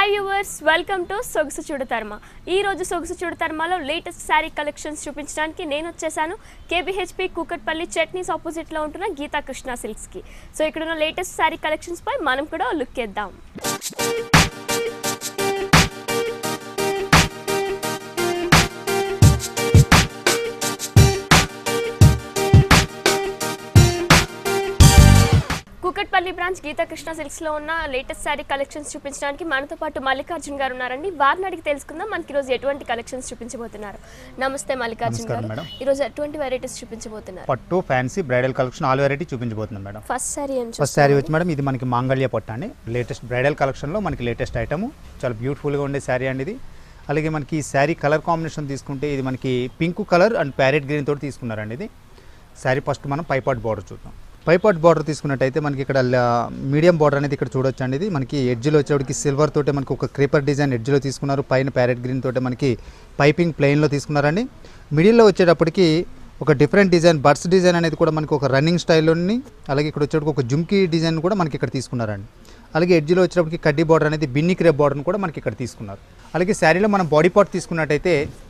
Hi viewers welcome to సొగసు చూడతర్మ ఈ రోజు సొగసు చూడతర్మలో లేటెస్ట్ శారీ కలెక్షన్స్ చూపించడానికి నేను వచ్చేసాను కేబిహెచ్పి కూకట్పల్లి చట్నీస్ ఆపోజిట్లో ఉంటున్న గీతా కృష్ణ సిల్క్స్కి సో ఇక్కడ ఉన్న లేటెస్ట్ శారీ కలెక్షన్స్ పై మనం కూడా లుక్ ఇద్దాం కూకట్పల్లి బ్రాంచ్ గీతా కృష్ణ సిల్క్స్ లో ఉన్న లేటెస్ట్ శారీ కలెక్షన్స్ చూపించడానికి మనతో పాటు మల్లికార్జున్ గారు ఉన్నారండి వారిని అడిగి తెలుసుకుందాం మనకి ఈ రోజు ఎటువంటి కలెక్షన్స్ చూపించబోతున్నారు నమస్తే మల్లికార్జున్ నమస్కారం గారు మేడం. ఈ రోజు ఎటువంటి వెరైటీస్ చూపించబోతున్నారు పట్టు fancy bridal collection all variety చూపించబోతున్నాం మేడం ఫస్ట్ శారీ ఏం ఫస్ట్ శారీ వచ్చి మేడం ఇది మనకి మాంగళ్య పట్టు అండి లేటెస్ట్ బ్రైడల్ కలెక్షన్లో మనకి లేటెస్ట్ ఐటమ్ చాలా బ్యూటిఫుల్గా ఉండే శారీ అండి ఇది అలాగే మనకి ఈ శారీ కలర్ కాంబినేషన్ తీసుకుంటే ఇది మనకి pink colour and parrot green తోటి తీసుకున్నారండి ఇది శారీ ఫస్ట్ మనం పైపాట్ బార్డర్ చూద్దాం పైపాట్ బార్డర్ తీసుకున్నట్టయితే మనకి ఇక్కడ మీడియం బార్డర్ అనేది ఇక్కడ చూడొచ్చు అండి ఇది మనకి ఎడ్జ్లో వచ్చేటికి సిల్వర్ తోటే మనకి ఒక క్రీపర్ డిజైన్ ఎడ్జ్లో తీసుకున్నారు పైన ప్యారెట్ గ్రీన్ తోటే మనకి పైపింగ్ ప్లెయిన్లో తీసుకున్నారండి మిడిల్లో వచ్చేటప్పటికి ఒక డిఫరెంట్ డిజైన్ బర్డ్స్ డిజైన్ అనేది కూడా మనకి ఒక రన్నింగ్ స్టైల్లోని అలాగే ఇక్కడ వచ్చేటప్పుడు ఒక జుమ్కీ డిజైన్ కూడా మనకి ఇక్కడ తీసుకున్నారండి అలాగే ఎడ్జ్లో వచ్చేటప్పటికి కడ్డీ బార్డర్ అనేది బిన్ని క్రేప్ బార్డర్ని కూడా మనకి ఇక్కడ తీసుకున్నారు అలాగే శారీలో మనం బాడీ పార్ట్ తీసుకున్నట్టయితే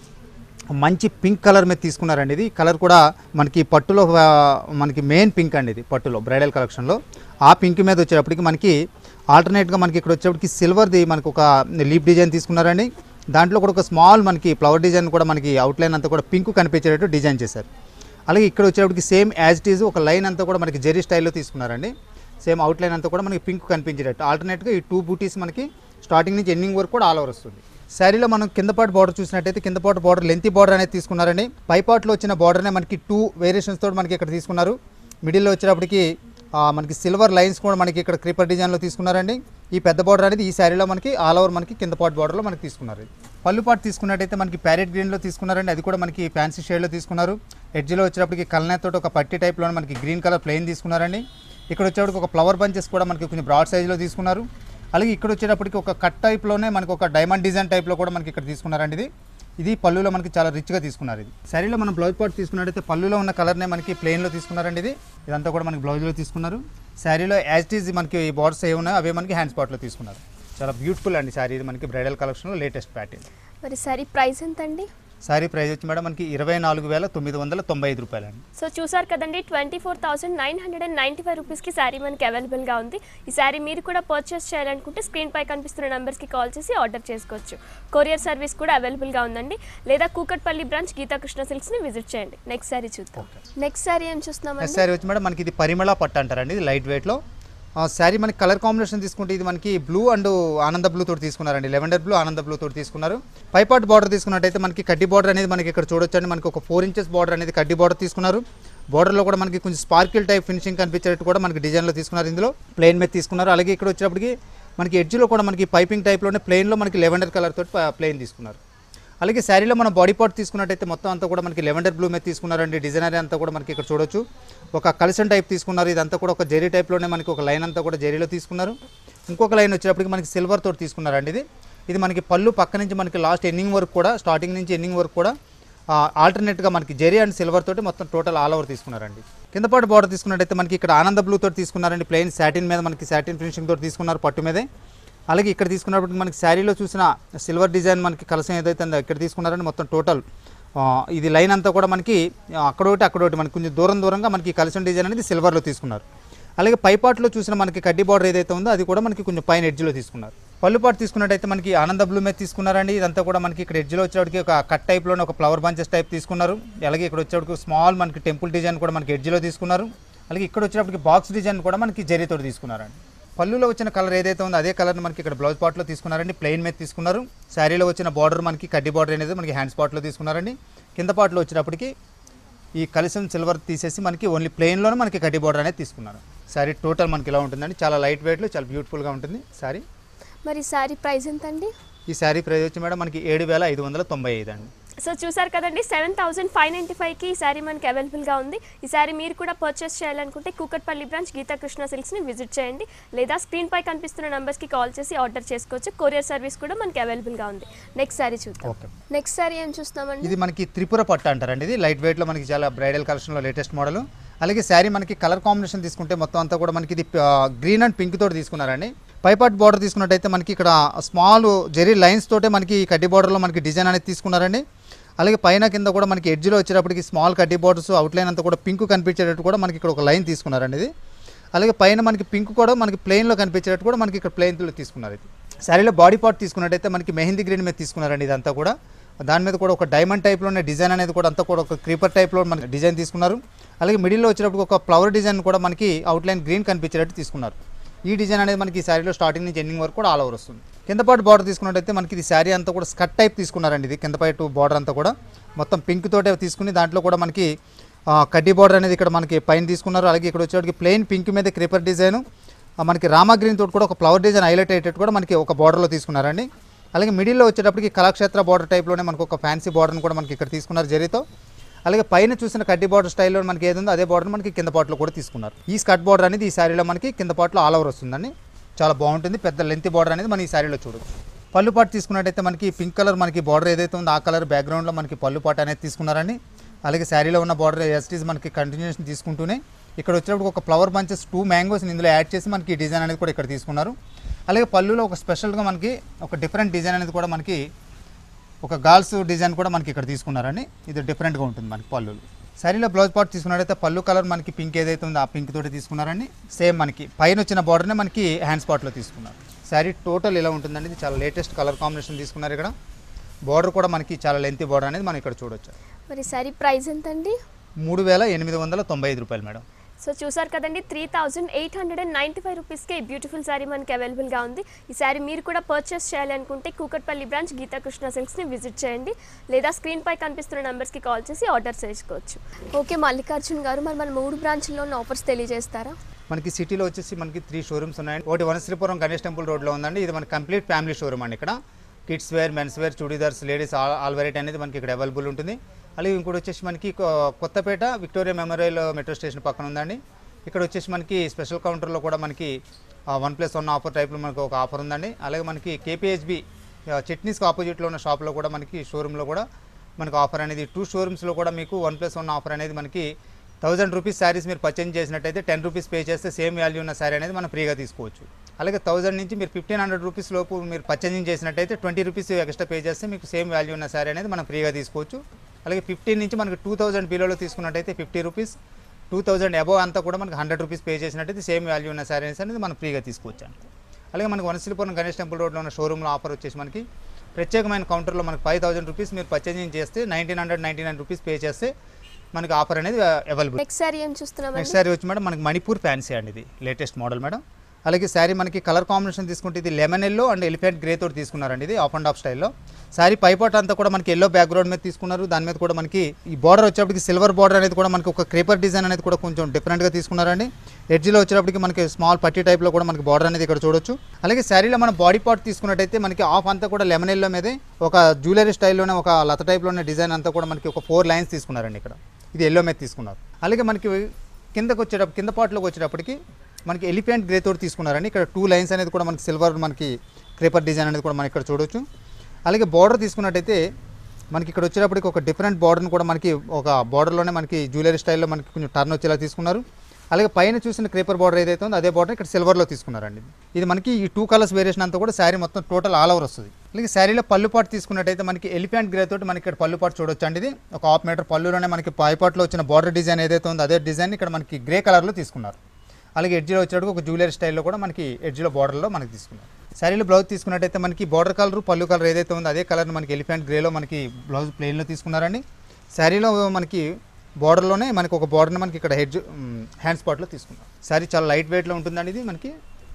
మంచి పింక్ కలర్ మీద తీసుకున్నారండి ఇది కలర్ కూడా మనకి పట్టులో ఆ, మనకి మెయిన్ పింక్ అండి ఇది పట్టులో బ్రైడల్ కలెక్షన్లో ఆ పింక్ మీద వచ్చేటప్పటికి మనకి ఆల్టర్నేట్గా మనకి ఇక్కడ వచ్చేటప్పటికి సిల్వర్ది మనకి ఒక లీప్ డిజైన్ తీసుకున్నారండి దాంట్లో కూడా ఒక స్మాల్ మనకి ఫ్లవర్ డిజైన్ కూడా మనకి అవుట్లైన్ అంతా కూడా పింక్ కనిపించేటట్టు డిజైన్ చేశారు అలాగే ఇక్కడ వచ్చేటప్పటికి సేమ్ యాజ్ ఇట్ ఈజ్ ఒక లైన్ అంతా కూడా మనకి జెరీ స్టైల్లో తీసుకున్నారండి సేమ్ అవుట్లైన్ అంతా కూడా మనకి పింక్ కనిపించేటట్టు ఆల్టర్నేట్గా ఈ టూ బూటీస్ మనకి స్టార్టింగ్ నుంచి ఎండింగ్ వరకు కూడా ఆల్ ఓవర్ వస్తుంది శారీలో మనం కింద పాటు బార్డర్ చూసినట్టయితే కింద పాటు బార్డర్ లెంతీ బార్డర్ అనేది తీసుకున్నారండి పై పార్ట్లో వచ్చిన బార్డర్నే మనకి టూ వేరియేషన్స్ తోటి మనకి ఇక్కడ తీసుకున్నారు మిడిల్లో వచ్చేటప్పటికి ఆ, మనకి సిల్వర్ లైన్స్ కూడా మనకి ఇక్కడ క్రీపర్ డిజైన్లో తీసుకున్నారండి ఈ పెద్ద బార్డర్ అనేది ఈ శారీలో మనకి ఆల్ ఓవర్ మనకి కింద పాటు బార్డర్లో మనకి తీసుకున్నారు ఇది. పళ్ళు పాటు తీసుకున్నట్టయితే మనకి ప్యారెట్ గ్రీన్లో తీసుకున్నారండి అది కూడా మనకి ఫ్యాన్సీ షేడ్లో తీసుకున్నారు ఎడ్జ్లో వచ్చేటప్పటికి కల్నేతో ఒక పట్టి టైప్లో మనకి గ్రీన్ కలర్ ప్లెయిన్ తీసుకున్నారండి ఇక్కడ వచ్చేటప్పటికి ఒక ఫ్లవర్ బంచెస్ కూడా మనకి కొంచెం బ్రాడ్ సైజులో తీసుకున్నారు అలాగే ఇక్కడ వచ్చేటప్పటికి ఒక కట్ టైప్లోనే మనకి ఒక డైమండ్ డిజైన్ టైప్లో కూడా మనకి ఇక్కడ తీసుకున్నారండి ఇది ఇది పళ్ళులో మనకి చాలా రిచ్గా తీసుకున్నారు ఇది శారీలో మనం బ్లౌజ్ పార్ట్ తీసుకున్నట్టయితే పళ్ళులో ఉన్న కలర్నే మనకి ప్లెయిన్లో తీసుకున్నారండి ఇది ఇదంతా కూడా మనకి బ్లౌజ్లో తీసుకున్నారు శారీలో యాజ్ ఇట్ ఈజ్ మనకి బార్డర్స్ ఏ ఉన్నాయో అవే మనకి హ్యాండ్ స్పాట్లో తీసుకున్నారు చాలా బ్యూటిఫుల్ అండి శారీ ఇది మనకి బ్రైడల్ కలెక్షన్లో లేటెస్ట్ ప్యాటర్న్ మరి శారీ ప్రైస్ ఎంత అండి శారీ ప్రైస్ వచ్చి మేడం మనకి ఇరవై నాలుగు వేల తొమ్మిది వందల తొంభై ఐదు రూపాయలు అండి సో చూసారు కదండి twenty four thousand nine hundred and ninety five రూపీస్కి శారీ మనకి అవైలబుల్గా ఉంది ఈ శారీ మీరు కూడా పర్చేస్ చేయాలనుకుంటే స్క్రీన్ పై కనిపిస్తున్న నెంబర్స్కి కాల్ చేసి ఆర్డర్ చేసుకోవచ్చు కొరియర్ సర్వీస్ కూడా అవైలబుల్గా ఉందండి లేదా కూకట్పల్లి బ్రాంచ్ గీతా కృష్ణ సిల్క్స్ని విజిట్ చేయండి నెక్స్ట్ శారీ చూద్దాం నెక్స్ట్ శారీ ఏం చూస్తున్నామండి శారీ వచ్చి మేడం మనకి ఇది పరిమళ పట్టు అంటారండి ఇది లైట్ వెయిట్లో శారీ మనకి కలర్ కాంబినేషన్ తీసుకుంటే ఇది మనకి బ్లూ అండ్ ఆనంద బ్లూ తోటి తీసుకున్నారండి లెవెండర్ బ్లూ ఆనంద బ్లూ తోటి తీసుకున్నారు పైపాట్ బార్డర్ తీసుకున్నట్టయితే మనకి కడ్డీ బార్డర్ అనేది మనకి ఇక్కడ చూడొచ్చండి మనకి ఒక ఫోర్ ఇంచెస్ బార్డర్ అనేది కడ్డీ బార్డర్ తీసుకున్నారు బార్డర్లో కూడా మనకి కొంచెం స్పార్కిల్ టైప్ ఫినిషింగ్ కనిపించేటట్టు కూడా మనకి డిజైన్లో తీసుకున్నారు ఇందులో ప్లెయిన్ మీద తీసుకున్నారు అలాగే ఇక్కడ వచ్చేటప్పటికి మనకి ఎడ్జ్లో కూడా మనకి పైపింగ్ టైప్లోనే ప్లెయిన్లో మనకి లెవెండర్ కలర్ తోటి ప్లెయిన్ తీసుకున్నారు అలాగే శారీలో మనం బాడీ పార్ట్ తీసుకున్నట్టయితే మొత్తం అంతా కూడా మనకి లెవెండర్ బ్లూ మీద తీసుకున్నారండి డిజైనర్ అంతా కూడా మనకి ఇక్కడ చూడొచ్చు ఒక కల్సన్ టైప్ తీసుకున్నారు ఇదంతా కూడా ఒక జెరీ టైప్లోనే మనకి ఒక లైన్ అంతా కూడా జెరీలో తీసుకున్నారు ఇంకొక లైన్ వచ్చేటప్పటికి మనకి సిల్వర్ తోటి తీసుకున్నారండి ఇది ఇది మనకి పళ్ళు పక్క నుంచి మనకి లాస్ట్ ఎండింగ్ వరకు కూడా స్టార్టింగ్ నుంచి ఎండింగ్ వరకు కూడా ఆల్టర్నేట్గా మనకి జెరీ అండ్ సిల్వర్ తోటి మొత్తం టోటల్ ఆల్ ఓవర్ తీసుకున్నారండి కింద పాటు బార్డర్ తీసుకున్నట్టయితే మనకి ఇక్కడ ఆనంద బ్లూ తోటి తీసుకున్నారండి ప్లెయిన్ సాటిన్ మీద మనకి సాటిన్ ఫినిషింగ్ తోటి తీసుకున్నారు పట్టు మీదే అలాగే ఇక్కడ తీసుకున్నప్పుడు మనకి శారీలో చూసిన సిల్వర్ డిజైన్ మనకి కలసం ఏదైతే ఉందో ఇక్కడ తీసుకున్నారని మొత్తం టోటల్ ఆ, ఇది లైన్ అంతా కూడా మనకి ఆ, అక్కడొకటి అక్కడొకటి మనకి కొంచెం దూరం దూరంగా మనకి కలసం డిజైన్ అనేది సిల్వర్లో తీసుకున్నారు అలాగే పైపాట్లో చూసిన మనకి కడ్డీ బార్డర్ ఏదైతే ఉందో అది కూడా మనకి కొంచెం పైన ఎడ్జ్లో తీసుకున్నారు పళ్ళు పాటు తీసుకున్నట్టయితే మనకి ఆనంద బ్లూ మీద తీసుకున్నారండి ఇదంతా కూడా మనకి ఇక్కడ ఎడ్జ్లో వచ్చేటికి ఒక కట్ టైప్లోనే ఒక ఫ్లవర్ బంచెస్ టైప్ తీసుకున్నారు అలాగే ఇక్కడ వచ్చేటికి స్మాల్ మనకి టెంపుల్ డిజైన్ కూడా మనకి ఎడ్జ్లో తీసుకున్నారు అలాగే ఇక్కడ వచ్చేటప్పటికి బాక్స్ డిజైన్ కూడా మనకి జరీతో తీసుకున్నారండి పళ్ళులో వచ్చిన కలర్ ఏదైతే ఉందో అదే కలర్ మనకి ఇక్కడ బ్లౌజ్ పార్ట్లో తీసుకున్నారండి ప్లెయిన్ మీద తీసుకున్నారు శారీలో వచ్చిన బార్డర్ మనకి కడ్డీ బార్డర్ అనేది మనకి హ్యాండ్ స్పాట్లో తీసుకున్నారండి కింద పార్ట్లో వచ్చినప్పటికి ఈ కలిసం సిల్వర్ తీసేసి మనకి ఓన్లీ ప్లెయిన్లోనే మనకి కడ్డీ బార్డర్ అనేది తీసుకున్నారు శారీ టోటల్ మనకి ఇలా ఉంటుందండి చాలా లైట్ వెయిట్లో చాలా బ్యూటిఫుల్గా ఉంటుంది శారీ మరి శారీ ప్రైస్ ఎంత అండి ఈ శారీ ప్రైస్ వచ్చి మేడం మనకి ఏడు వేల ఐదు వందల తొంభై ఐదు అండి సో చూసారు కదండి సెవెన్ థౌసండ్ ఫైవ్ నైంటీ ఫైవ్కి ఈ శారీ మనకి అవైలబుల్గా ఉంది ఈ శారీ మీరు కూడా పర్చేస్ చేయాలనుకుంటే కూకట్పల్లి బ్రాంచ్ గీతా కృష్ణ సిల్క్స్ని విజిట్ చేయండి లేదా స్క్రీన్ పై కనిపిస్తున్న నెంబర్స్కి కాల్ చేసి ఆర్డర్ చేసుకోవచ్చు కొరియర్ సర్వీస్ కూడా మనకి అవైలబుల్గా ఉంది నెక్స్ట్ శారీ చూద్దాం ఓకే నెక్స్ట్ శారీ ఏం చూస్తున్నామండి ఇది మనకి త్రిపుర పట్టు అంటారండి ఇది లైట్ వెయిట్లో మనకి చాలా బ్రైడల్ కలెక్షన్లో లేటెస్ట్ మోడల్ అలాగే శారీ మనకి కలర్ కాంబినేషన్ తీసుకుంటే మొత్తం అంతా కూడా మనకి ఇది గ్రీన్ అండ్ పింక్ తోటి తీసుకున్నారండి పైపాట్ బార్డర్ తీసుకున్నట్టయితే మనకి ఇక్కడ స్మాల్ జెరీ లైన్స్ తోటే మనకి ఈ కడ్డీ బార్డర్లో మనకి డిజైన్ అనేది తీసుకున్నారండి అలాగే పైన కింద కూడా మనకి ఎడ్జ్లో వచ్చేటప్పటికి స్మాల్ కడ్డీ బార్డర్స్ అవుట్లైన్ అంతా కూడా పింక్ కనిపించేటట్టు కూడా మనకి ఇక్కడ ఒక లైన్ తీసుకున్నారండి ఇది అలాగే పైన మనకి పింక్ కూడా మనకి ప్లెయిన్లో కనిపించేటట్టు కూడా మనకి ఇక్కడ ప్లెయిన్లో తీసుకున్నారు ఇది శారీలో బాడీ పార్ట్ తీసుకున్నట్టయితే మనకి మెహందీ గ్రీన్ మీద తీసుకున్నారండి ఇదంతా కూడా దాని మీద కూడా ఒక డైమండ్ టైప్లోనే డిజైన్ అనేది కూడా అంతా కూడా ఒక క్రీపర్ టైప్లో మనకి డిజైన్ తీసుకున్నారు అలాగే మిడిల్లో వచ్చేటప్పుడు ఒక ఫ్లవర్ డిజైన్ కూడా మనకి అవుట్లైన్ గ్రీన్ కనిపించేటట్టు తీసుకున్నారు ఈ డిజైన్ అనేది మనకి ఈ శారీలో స్టార్టింగ్ నుంచి ఎండింగ్ వరకు కూడా ఆల్ ఓవర్ వస్తుంది కింద పాటు బార్డర్ తీసుకున్నట్టయితే మనకి ఇది శారీ అంతా కూడా స్కట్ టైప్ తీసుకున్నారండి ఇది కింద పాటు బార్డర్ అంతా కూడా మొత్తం పింక్ తోటే తీసుకుని దాంట్లో కూడా మనకి ఆ, కడ్డీ బార్డర్ అనేది ఇక్కడ మనకి పైన తీసుకున్నారు అలాగే ఇక్కడ వచ్చేటికి ప్లెయిన్ పింక్ మీద క్రీపర్ డిజైన్ మనకి రామా గ్రీన్ తోటి కూడా ఒక ఫ్లవర్ డిజైన్ హైలైట్ అయ్యేటట్టు కూడా మనకి ఒక బార్డర్లో తీసుకున్నారండి అలాగే మిడిల్లో వచ్చేటప్పటికి కళాక్షేత్ర బార్డర్ టైప్లోనే మనకు ఒక ఫ్యాన్సీ బార్డర్ని కూడా మనకి ఇక్కడ తీసుకున్నారు జరీతో అలాగే పైన చూసిన కడ్డీ బార్డర్ స్టైల్లో మనకి ఏది ఉందో అదే బార్డర్ మనకి కింద పాటలో కూడా తీసుకున్నారు ఈ స్కర్ట్ బార్డర్ అనేది ఈ శారీలో మనకి కింద పాటలో ఆల్ ఓవర్ వస్తుందండి చాలా బాగుంటుంది పెద్ద లెంత్ బార్డర్ అనేది మనం ఈ శారీలో చూడొచ్చు పళ్ళు పాటు తీసుకున్నట్టయితే మనకి పింక్ కలర్ మనకి బార్డర్ ఏదైతే ఉందో ఆ కలర్ బ్యాక్గ్రౌండ్లో మనకి పళ్ళు పాటు అనేది తీసుకున్నారండి అలాగే శారీలో ఉన్న బార్డర్ ఎస్టీస్ మనకి కంటిన్యూషన్ తీసుకుంటూనే ఇక్కడ వచ్చేటప్పుడు ఒక ఫ్లవర్ బంచెస్ టూ మ్యాంగోస్ ఇందులో యాడ్ చేసి మనకి ఈ డిజైన్ అనేది కూడా ఇక్కడ తీసుకున్నారు అలాగే పళ్ళులో ఒక స్పెషల్గా మనకి ఒక డిఫరెంట్ డిజైన్ అనేది కూడా మనకి ఒక గాల్స్ డిజైన్ కూడా మనకి ఇక్కడ తీసుకున్నారండి ఇది డిఫరెంట్గా ఉంటుంది మనకి పళ్ళులు శారీలో బ్లౌజ్ పార్ట్ తీసుకున్నట్టయితే పళ్ళు కలర్ మనకి పింక్ ఏదైతే ఉందో ఆ పింక్ తోటి తీసుకున్నారండి సేమ్ మనకి పైన వచ్చిన బార్డర్నే మనకి హ్యాండ్ స్పాట్లో తీసుకున్నారు శారీ టోటల్ ఇలా ఉంటుందండి ఇది చాలా లేటెస్ట్ కలర్ కాంబినేషన్ తీసుకున్నారు ఇక్కడ బార్డర్ కూడా మనకి చాలా లెంత్ బార్డర్ అనేది మనం ఇక్కడ చూడొచ్చు మరి శారీ ప్రైస్ ఎంత అండి మూడు వేల ఎనిమిది వందల తొంభై ఐదు రూపాయలు మేడం సో చూసారు కదండి three thousand eight hundred and ninety five రూపీస్కి ఈ బ్యూటిఫుల్ శారీ మనకి అవైలబుల్గా ఉంది ఈ శారీ మీరు కూడా పర్చేస్ చేయాలనుకుంటే కూకట్పల్లి బ్రాంచ్ గీతా కృష్ణ సిల్క్స్ని విజిట్ చేయండి లేదా స్క్రీన్ పై కనిపిస్తున్న నెంబర్స్కి కాల్ చేసి ఆర్డర్ చేసుకోవచ్చు ఓకే మల్లికార్జున్ గారు మరి మన మూడు బ్రాంచ్ల్లో ఉన్న ఆఫర్స్ తెలియజేస్తారా మనకి సిటీలో వచ్చేసి మనకి త్రీ షోరూమ్స్ ఉన్నాయండి ఒకటి వనశ్రీపురం గణేష్ టెంపుల్ రోడ్లో ఉందండి ఇది మన కంప్లీట్ ఫ్యామిలీ షోరూమ్ అండి ఇక్కడ kids wear men's wear chudidars ladies all all variety అనేది మనకి ఇక్కడ అవైలబుల్ ఉంటుంది అలాగే ఇంకోటి వచ్చేసి మనకి కొ- Kothapet Victoria Memorial metro station పక్కన ఉందండి ఇక్కడ వచ్చేసి మనకి స్పెషల్ కౌంటర్లో కూడా మనకి వన్ ప్లస్ వన్ ఆఫర్ టైప్లో మనకి ఒక ఆఫర్ ఉందండి అలాగే మనకి కేపీహెచ్బి చట్నీస్కి ఆపోజిట్లో ఉన్న షాప్లో కూడా మనకి షోరూంలో కూడా మనకి ఆఫర్ అనేది టూ షోరూమ్స్లో కూడా మీకు వన్ ప్లస్ వన్ ఆఫర్ అనేది మనకి థౌజండ్ రూపీస్ శారీస్ మీరు పర్చేజ్ చేసినట్టయితే టెన్ రూపీస్ పే చేస్తే సేమ్ వాల్యూ ఉన్న శారీ అనేది మనం ఫ్రీగా తీసుకోవచ్చు అలాగే థౌజండ్ నుంచి మీరు ఫిఫ్టీన్ హండ్రెడ్ రూపీస్ లోపు మీరు పర్చేజింగ్ చేసినట్టయితే ట్వంటీ రూపీస్ ఎక్స్ట్రా పే చేస్తే మీకు సేమ్ వాల్యూ ఉన్న శారీ అనేది మనం ఫ్రీగా తీసుకోవచ్చు అలాగే ఫిఫ్టీన్ నుంచి మనకి టూ థౌజండ్ బిలోలో తీసుకున్నట్టయితే fifty rupees two thousand above అంతా కూడా మనకి హండ్రెడ్ రూపీస్ పే చేసినట్టయితే సేమ్ వాల్యూ ఉన్న శారీస్ అనేది మనం ఫ్రీగా తీసుకోవచ్చు అండి అలాగే మనకి వనశిలిపురం గణేష్ టెంపుల్ రోడ్లో ఉన్న షోరూంలో ఆఫర్ వచ్చేసి మనకి ప్రత్యేకమైన కౌంటర్లో మనకి ఫైవ్ థౌసండ్ రూపీస్ మీరు పర్చేజింగ్ చేస్తే nineteen hundred ninety nine rupees pay చేస్తే మనకి ఆఫర్ అనేది అవైలబుల్ నెక్స్ట్ శారీ ఏం చూస్తున్నామండి నెక్స్ట్ శారీ వచ్చి మేడం మనకి మణిపూర్ ఫ్యాన్సీ అండి ఇది లేటెస్ట్ మోడల్ మేడం అలాగే శారీ మనకి కలర్ కాంబినేషన్ తీసుకుంటే ఇది lemon yellow and elephant grey తోటి తీసుకున్నారండి ఇది ఆఫ్ అండ్ ఆఫ్ స్టైల్లో శారీ పైపాట్ అంతా కూడా మనకి ఎల్లో బ్యాక్గ్రౌండ్ మీద తీసుకున్నారు దాని మీద కూడా మనకి ఈ బార్డర్ వచ్చేప్పటికి సిల్వర్ బార్డర్ అనేది కూడా మనకి ఒక క్రేపర్ డిజైన్ అనేది కూడా కొంచెం డిఫరెంట్గా తీసుకున్నారండి ఎడ్జ్లో వచ్చేటప్పటికి మనకి స్మాల్ పట్టి టైప్లో కూడా మనకి బార్డర్ అనేది ఇక్కడ చూడొచ్చు అలాగే శారీలో మన బాడీ పార్ట్ తీసుకున్నట్టయితే మనకి ఆఫ్ అంతా కూడా లెమన్ ఎల్లో మీదే ఒక జ్యువెలరీ స్టైల్లోనే ఒక లత టైప్లోనే డిజైన్ అంతా కూడా మనకి ఒక ఫోర్ లైన్స్ తీసుకున్నారండి ఇక్కడ ఇది ఎల్లో మీద తీసుకున్నారు అలాగే మనకి కిందకు వచ్చేటప్పుడు కింద పార్ట్లోకి వచ్చేటప్పటికి మనకి ఎలిఫెంట్ గ్రే తోటి తీసుకున్నారండి ఇక్కడ టూ లైన్స్ అనేది కూడా మనకి సిల్వర్ మనకి క్రేపర్ డిజైన్ అనేది కూడా మనం ఇక్కడ చూడొచ్చు అలాగే బార్డర్ తీసుకున్నట్టయితే మనకి ఇక్కడ వచ్చేటప్పటికి ఒక డిఫరెంట్ బార్డర్ని కూడా మనకి ఒక బార్డర్లోనే మనకి జ్యువెలరీ స్టైల్లో మనకి కొంచెం టర్న్ వచ్చేలా తీసుకున్నారు అలాగే పైన చూసిన క్రేపర్ బార్డర్ ఏదైతే ఉందో అదే బార్డర్ ఇక్కడ సిల్వర్లో తీసుకున్నారండి ఇది మనకి ఈ టూ కలర్స్ వేరియేషన్ అంతా కూడా శారీ మొత్తం టోటల్ ఆల్ ఓవర్ వస్తుంది అలాగే శారీలో పళ్ళు పాటు తీసుకున్నట్టయితే మనకి ఎలిఫెంట్ గ్రే తోటి మనకి ఇక్కడ పళ్ళు పాటు చూడొచ్చు అండి ఇది ఒక హాఫ్ మీటర్ పళ్ళులోనే మనకి పైపాట్లో వచ్చిన బార్డర్ డిజైన్ ఏదైతే ఉందో అదే డిజైన్ ఇక్కడ మనకి గ్రే కలర్లో తీసుకున్నారు అలాగే ఎడ్జ్లో వచ్చేటప్పుడు ఒక జ్యువెలరీ స్టైల్లో కూడా మనకి ఎడ్జ్లో బార్డర్లో మనకి తీసుకున్నారు శారీలో బ్లౌజ్ తీసుకున్నట్టయితే మనకి బార్డర్ కలర్ పళ్ళు కలర్ ఏదైతే ఉందో అదే కలర్ మనకి ఎలిఫెంట్ గ్రేలో మనకి బ్లౌజ్ ప్లెయిన్లో తీసుకున్నారండి శారీలో మనకి బార్డర్లోనే మనకి ఒక బార్డర్ని మనకి ఇక్కడ హెడ్జ్ హ్యాండ్ స్పాట్లో తీసుకున్నాం శారీ చాలా లైట్ వెయిట్లో ఉంటుందండి ఇది మనకి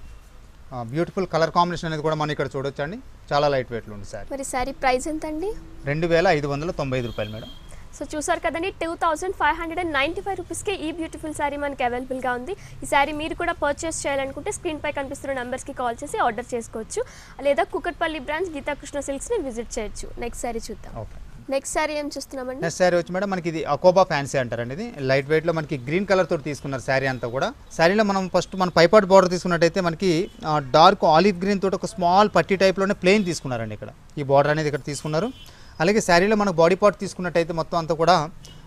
బ్యూటిఫుల్ కలర్ కాంబినేషన్ అనేది కూడా మనం ఇక్కడ చూడొచ్చు అండి చాలా లైట్ వెయిట్లో ఉంది శారీ మరి శారీ ప్రైస్ ఎంత అండి రెండు వేల ఐదు వందల తొంభై ఐదు రూపాయలు మేడం సో చూసారు కదండి two thousand five hundred and ninety five రూపీస్కి ఈ బ్యూటిఫుల్ శారీ మనకి అవైలబుల్గా ఉంది ఈ శారీ మీరు కూడా పర్చేస్ చేయాలనుకుంటే స్క్రీన్ పై కనిపిస్తున్న నెంబర్స్కి కాల్ చేసి ఆర్డర్ చేసుకోవచ్చు లేదా కుకట్పల్లి బ్రాంచ్ గీతాకృష్ణ సిల్క్స్ని విజిట్ చేయొచ్చు నెక్స్ట్ శారీ చూద్దాం ఓకే నెక్స్ట్ శారీ ఏం చూస్తున్నామండి నెక్స్ట్ శారీ వచ్చి మేడం మనకి ఇది అకోబా ఫ్యాన్సీ అంటారండి ఇది లైట్ వెయిట్ లో మనకి గ్రీన్ కలర్ తోటి తీసుకున్నారు శారీ అంతా కూడా శారీలో మనం ఫస్ట్ మన పైపాట్ బార్డర్ తీసుకున్నట్టయితే మనకి డార్క్ ఆలివ్ గ్రీన్ తోటి ఒక స్మాల్ పట్టి టైప్లోనే ప్లెయిన్ తీసుకున్నారండి ఇక్కడ ఈ బార్డర్ అనేది ఇక్కడ తీసుకున్నారు అలాగే శారీలో మనకు బాడీ పార్ట్ తీసుకున్నట్టయితే మొత్తం అంతా కూడా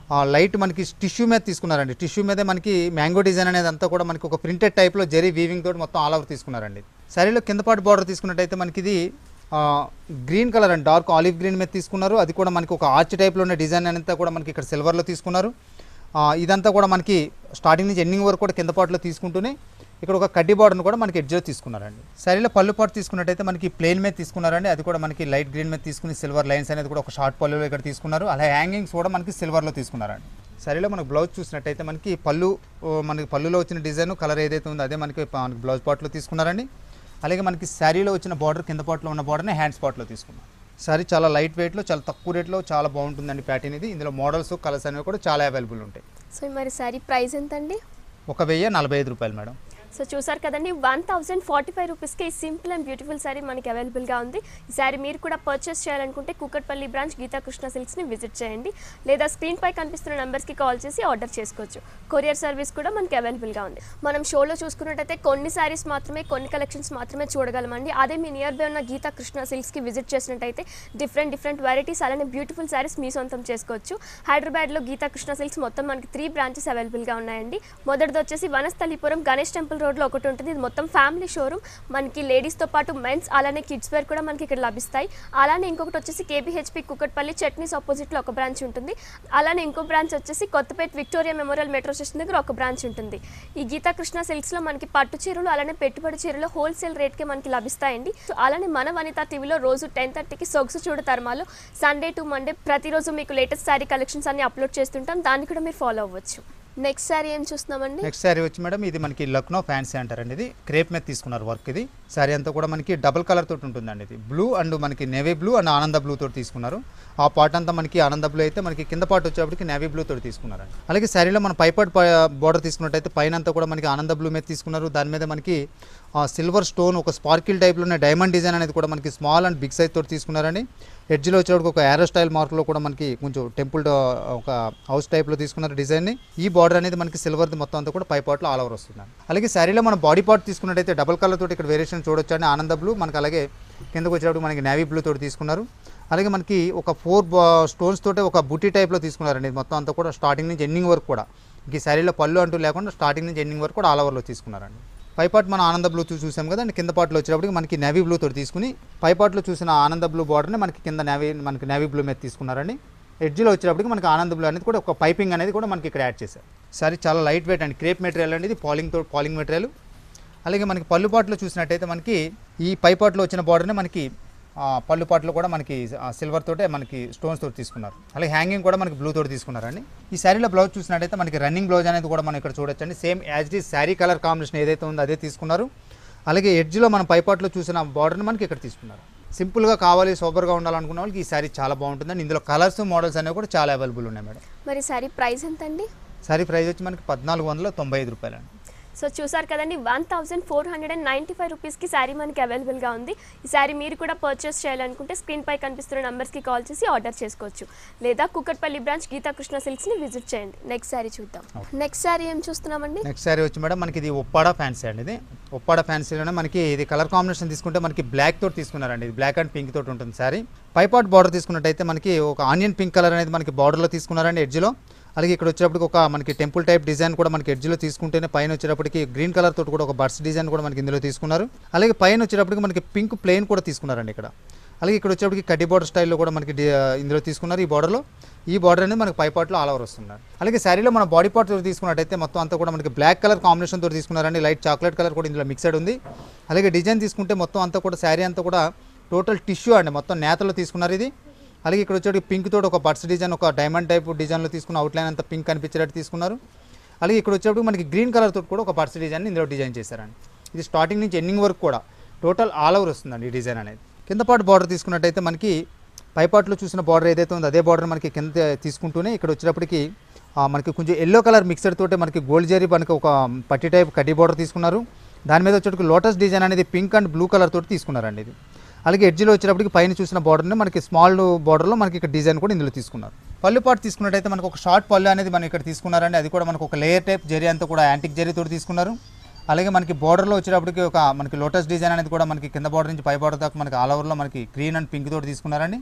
ఆ, లైట్ మనకి టిష్యూ మీద తీసుకున్నారండి టిష్యూ మీదే మనకి మ్యాంగో డిజైన్ అనేది అంతా కూడా మనకి ఒక ప్రింటెడ్ టైప్లో జెరీ వీవింగ్ తోటి మొత్తం ఆల్ ఓవర్ తీసుకున్నారండి శారీలో కింద పాటు బార్డర్ తీసుకున్నట్టయితే మనకి ఇది ఆ, గ్రీన్ కలర్ అండి డార్క్ ఆలివ్ గ్రీన్ మీద తీసుకున్నారు అది కూడా మనకి ఒక ఆర్చ్ టైప్లో ఉన్న డిజైన్ అంతా కూడా మనకి ఇక్కడ సిల్వర్లో తీసుకున్నారు ఆ, ఇదంతా కూడా మనకి స్టార్టింగ్ నుంచి ఎండింగ్ వరకు కూడా కింద పాటులో తీసుకుంటూనే ఇక్కడ ఒక కడ్డీ బార్డర్ని కూడా మనకి ఎడ్జ్లో తీసుకున్నారండి సరిలో పళ్ళు పాటు తీసుకున్నట్టయితే మనకి ప్లేన్ మీద తీసుకున్నారండి అది కూడా మనకి లైట్ గ్రీన్ మీద తీసుకుని సిల్వర్ లైన్స్ అనేది కూడా ఒక షార్ట్ పళ్ళులో ఇక్కడ తీసుకున్నారు అలా హ్యాంగింగ్స్ కూడా మనకి సిల్వర్లో తీసుకున్నారండి సరిలో మనకి బ్లౌజ్ చూసినట్టయితే మనకి పళ్ళు ఓ, మనకి పళ్ళులో వచ్చిన డిజైన్ కలర్ ఏదైతే ఉందో అదే మనకి ప- మనకి బ్లౌజ్ పార్ట్లో తీసుకున్నారండి అలాగే మనకి శారీలో వచ్చిన బార్డర్ కింద పార్ట్లో ఉన్న బార్డర్ని హ్యాండ్స్ పార్ట్లో తీసుకున్నాం సారీ చాలా లైట్ వెయిట్లో చాలా తక్కువ రేట్లో చాలా బాగుంటుందండి ప్యాటర్న్ ఇది ఇందులో మోడల్స్ కలర్స్ అనేవి కూడా చాలా అవైలబుల్ ఉంటాయి సో మరి శారీ ప్రైస్ ఎంత అండి ఒక వెయ్యి నలభై ఐదు రూపాయలు మేడం సో చూసారు కదండి వన్ థౌసండ్ ఫార్టీ ఫైవ్ రూపీస్కి ఈ సింపుల్ అండ్ బ్యూటిఫుల్ శారీ మనకి అవైలబుల్గా ఉంది ఈ శారీ మీరు కూడా పర్చేస్ చేయాలనుకుంటే కూకట్పల్లి బ్రాంచ్ గీతా కృష్ణ సిల్క్స్ని విజిట్ చేయండి లేదా స్క్రీన్ పై కనిపిస్తున్న నెంబర్స్కి కాల్ చేసి ఆర్డర్ చేసుకోవచ్చు కొరియర్ సర్వీస్ కూడా మనకి అవైలబుల్గా ఉంది మనం షోలో చూసుకున్నట్టయితే కొన్ని శారీస్ మాత్రమే కొన్ని కలెక్షన్స్ మాత్రమే చూడగలమండి అదే మీ నియర్ బై ఉన్న గీతా కృష్ణ సిల్క్స్కి విజిట్ చేసినట్టయితే డిఫరెంట్ డిఫరెంట్ వెరైటీస్ అలానే బ్యూటిఫుల్ శారీస్ మీ సొంతం చేసుకోవచ్చు హైదరాబాద్లో గీతా కృష్ణ సిల్క్స్ మొత్తం మనకి త్రీ బ్రాంచెస్ అవైలబుల్గా ఉన్నాయండి మొదటిది వచ్చేసి వనస్థలిపురం గణేష్ టెంపుల్ రోడ్లో ఒకటి ఉంటుంది ఇది మొత్తం ఫ్యామిలీ షోరూమ్ మనకి లేడీస్తో పాటు మెన్స్ అలానే కిడ్స్ వేర్ కూడా మనకి ఇక్కడ లభిస్తాయి అలానే ఇంకొకటి వచ్చేసి కేబీహెచ్పి కుక్కట్పల్లి చట్నీస్ ఆపోజిట్లో ఒక బ్రాంచ్ ఉంటుంది అలానే ఇంకో బ్రాంచ్ వచ్చేసి Kothapet Victoria Memorial metro station దగ్గర ఒక బ్రాంచ్ ఉంటుంది ఈ గీతా కృష్ణ సిల్క్స్లో మనకి పట్టు చీరలు అలానే పెట్టుబడి చీరలు హోల్సేల్ రేట్కి మనకి లభిస్తాయండి సో అలానే మన వనిత టీవీలో రోజు టెన్ థర్టీకి సొగసు చూడు తర్మాలో సండే టు మండే ప్రతిరోజు మీకు లేటెస్ట్ శారీ కలెక్షన్స్ అన్ని అప్లోడ్ చేస్తుంటాం దాన్ని కూడా మీరు ఫాలో అవ్వచ్చు నెక్స్ట్ శారీ ఏం చూస్తున్నామండి నెక్స్ట్ శారీ వచ్చి మేడం ఇది మనకి లక్నో ఫ్యాన్సీ అంటారండి ఇది క్రేప్ మీద తీసుకున్నారు వర్క్ ఇది శారీ అంతా కూడా మనకి డబుల్ కలర్ తోటి ఉంటుందండి ఇది బ్లూ అండ్ మనకి నేవీ బ్లూ అండ్ ఆనంద బ్లూ తోటి తీసుకున్నారు ఆ పార్ట్ అంతా మనకి ఆనంద బ్లూ అయితే మనకి కింద పార్ట్ వచ్చేప్పటికి నేవీ బ్లూ తోటి తీసుకున్నారండి అలాగే శారీలో మన పైపాట్ బార్డర్ తీసుకున్నట్టయితే పైన అంతా కూడా మనకి ఆనంద బ్లూ మీద తీసుకున్నారు దాని మీద మనకి సిల్వర్ స్టోన్ ఒక స్పార్కిల్ టైప్లో ఉన్న డైమండ్ డిజైన్ అనేది కూడా మనకి స్మాల్ అండ్ బిగ్ సైజ్ తోటి తీసుకున్నారండి ఎడ్జ్లో వచ్చేటప్పుడు ఒక ఏరో స్టైల్ మార్క్లో కూడా మనకి కొంచెం టెంపుల్ ఒక హౌస్ టైప్లో తీసుకున్నారు డిజైన్ని ఈ బార్డర్ అనేది మనకి సిల్వర్ది మొత్తం అంతా కూడా పై పార్ట్లో ఆల్ ఓవర్ వస్తుంది అలాగే శారీలో మన బాడీ పార్ట్ తీసుకున్నట్టయితే డబల్ కలర్ తోటి ఇక్కడ వేరియేషన్ చూడొచ్చు అండి ఆనంద బ్లూ మనకి అలాగే కిందకు వచ్చేటప్పుడు మనకి నేవీ బ్లూ తోటి తీసుకున్నారు అలాగే మనకి ఒక ఫోర్ స్టోన్స్ తోటి ఒక బుట్టి టైప్లో తీసుకున్నారండి ఇది మొత్తం అంతా కూడా స్టార్టింగ్ నుంచి ఎండింగ్ వరకు కూడా ఇంక ఈ శారీలో పళ్ళు అంటూ లేకుండా స్టార్టింగ్ నుంచి ఎండింగ్ వరకు కూడా ఆల్ ఓవర్లో తీసుకున్నారండి పై పార్ట్ మనం ఆనంద బ్లూ చూ- చూసాం కదా అండ్ కింద పార్ట్లో వచ్చేటప్పటికి మనకి నేవీ బ్లూ తోటి తీసుకుని పై పార్ట్లో చూసిన ఆనంద బ్లూ బార్డర్ని మనకి కింద నేవీ మనకి నేవీ బ్లూ మీద తీసుకున్నారండి ఎడ్జ్లో వచ్చేటప్పటికి మనకి ఆనంద బ్లూ అనేది కూడా ఒక పైపింగ్ అనేది కూడా మనకి ఇక్కడ యాడ్ చేశారు సారీ చాలా లైట్ వెయిట్ అండి క్రేప్ మెటీరియల్ అండి ఇది పాలింగ్ తో పాలింగ్ మెటీరియల్ అలాగే మనకి పళ్ళు పాటలో చూసినట్టయితే మనకి ఈ పై పాటలో వచ్చిన బార్డర్ని మనకి ఆ, పళ్ళు పాటలో కూడా మనకి సిల్వర్ తోటే మనకి స్టోన్స్ తోటి తీసుకున్నారు అలాగే హ్యాంగింగ్ కూడా మనకి బ్లూ తోటి తీసుకున్నారండి ఈ శారీలో బ్లౌజ్ చూసినట్టయితే మనకి రన్నింగ్ బ్లౌజ్ అనేది కూడా మనం ఇక్కడ చూడొచ్చండి same as it is sari colour combination ఏదైతే ఉందో అదే తీసుకున్నారు అలాగే ఎడ్జ్లో మన పైపాట్లో చూసిన బార్డర్ని మనకి ఇక్కడ తీసుకున్నారు సింపుల్గా కావాలి సూపర్గా ఉండాలనుకున్న వాళ్ళకి ఈ శారీ చాలా బాగుంటుందండి ఇందులో కలర్స్ మోడల్స్ అనేవి కూడా చాలా అవైలబుల్ ఉన్నాయి మేడం మరి శారీ ప్రైస్ ఎంత అండి శారీ ప్రైస్ వచ్చి మనకి పద్నాలుగు వందల తొంభై ఐదు రూపాయలు అండి సో చూసారు కదండి one thousand four hundred and ninety five రూపీస్కి శారీ మనకి అవైలబుల్గా ఉంది ఈ శారీ మీరు కూడా పర్చేస్ చేయాలనుకుంటే స్క్రీన్ పై కనిపిస్తున్న నెంబర్స్కి కాల్ చేసి ఆర్డర్ చేసుకోవచ్చు లేదా కుక్కట్పల్లి బ్రాంచ్ గీతా కృష్ణ సిల్క్స్ని విజిట్ చేయండి నెక్స్ట్ శారీ చూద్దాం నెక్స్ట్ శారీ ఏం చూస్తున్నామండి నెక్స్ట్ శారీ వచ్చి మేడం మనకి ఇది ఒప్పాడ ఫ్యాన్సీ అండి ఇది ఒప్పాడ ఫ్యాన్సీలోనే మనకి ఇది కలర్ కాంబినేషన్ తీసుకుంటే మనకి బ్లాక్ తోటి తీసుకున్నారండి ఇది బ్లాక్ అండ్ పింక్ తోటి ఉంటుంది శారీ పైపాట్ బార్డర్ తీసుకున్నట్టయితే మనకి ఒక ఆనియన్ పింక్ కలర్ అనేది మనకి బార్డర్లో తీసుకున్నారండి ఎడ్జ్లో అలాగే ఇక్కడ వచ్చేటప్పటికి ఒక మనకి టెంపుల్ టైప్ డిజైన్ కూడా మనకి ఎడ్జ్లో తీసుకుంటేనే పైన వచ్చేటప్పటికి గ్రీన్ కలర్ తోటి కూడా ఒక బర్డ్స్ డిజైన్ కూడా మనకి ఇందులో తీసుకున్నారు అలాగే పైన వచ్చేటప్పటికి మనకి పింక్ ప్లెయిన్ కూడా తీసుకున్నారండి ఇక్కడ అలాగే ఇక్కడ వచ్చేటప్పటికి కడ్డీ బార్డర్ స్టైల్లో కూడా మనకి డి- ఇందులో తీసుకున్నారు ఈ బార్డర్లో ఈ బార్డర్ అనేది మనకి పై పార్ట్లో ఆల్ ఓవర్ వస్తున్నారు అలాగే శారీలో మన బాడీ పార్ట్ తీసుకున్నట్టయితే మొత్తం అంతా కూడా మనకి బ్లాక్ కలర్ కాంబినేషన్ తోటి తీసుకున్నారండి లైట్ చాక్లెట్ కలర్ కూడా ఇందులో మిక్సడ్ ఉంది అలాగే డిజైన్ తీసుకుంటే మొత్తం అంతా కూడా శారీ అంతా కూడా టోటల్ టిష్యూ అండి మొత్తం నేతలో తీసుకున్నారు ఇది అలాగే ఇక్కడ వచ్చేటికి పింక్ తోటి ఒక బర్డ్స్ డిజైన్ ఒక డైమండ్ టైప్ డిజైన్లో తీసుకున్న అవుట్లైన్ అంతా పింక్ కనిపించేటట్టు తీసుకున్నారు అలాగే ఇక్కడ వచ్చేటప్పుడు మనకి గ్రీన్ కలర్ తోటి కూడా ఒక బర్డ్స్ డిజైన్ ఇందులో డిజైన్ చేశారండి ఇది స్టార్టింగ్ నుంచి ఎండింగ్ వరకు కూడా టోటల్ ఆల్ ఓవర్ వస్తుందండి ఈ డిజైన్ అనేది కింద పాటు బార్డర్ తీసుకున్నట్టయితే మనకి పైపాట్లో చూసిన బార్డర్ ఏదైతే ఉందో అదే బార్డర్ మనకి కింద తీసుకుంటూనే ఇక్కడ వచ్చేటప్పటికి ఆ, మనకి కొంచెం ఎల్లో కలర్ మిక్సర్ తోటి మనకి గోల్డ్ జరీ మనకి ఒక పట్టి టైప్ కడ్డీ బార్డర్ తీసుకున్నారు దాని మీద వచ్చేటప్పుడు లోటస్ డిజైన్ అనేది పింక్ అండ్ బ్లూ కలర్ తోటి తీసుకున్నారండి ఇది అలాగే ఎడ్జ్లో వచ్చేటప్పటికి పైన చూసిన బార్డర్ని మనకి స్మాల్ బార్డర్లో మనకి ఇక్కడ డిజైన్ కూడా ఇందులో తీసుకున్నారు పళ్ళు పాటు తీసుకున్నట్టయితే మనకు ఒక షార్ట్ పళ్ళు అనేది మనం ఇక్కడ తీసుకున్నారండి అది కూడా మనకు ఒక లేయర్ టైప్ జరీ అంతా కూడా యాంటిక్ జరీ తోటి తీసుకున్నారు అలాగే మనకి బార్డర్లో వచ్చేటప్పటికి ఒక మనకి లోటస్ డిజైన్ అనేది కూడా మనకి కింద బార్డర్ నుంచి పై బార్డర్ దాకా మనకి ఆల్ ఓవర్లో మనకి గ్రీన్ అండ్ పింక్ తోటి తీసుకున్నారండి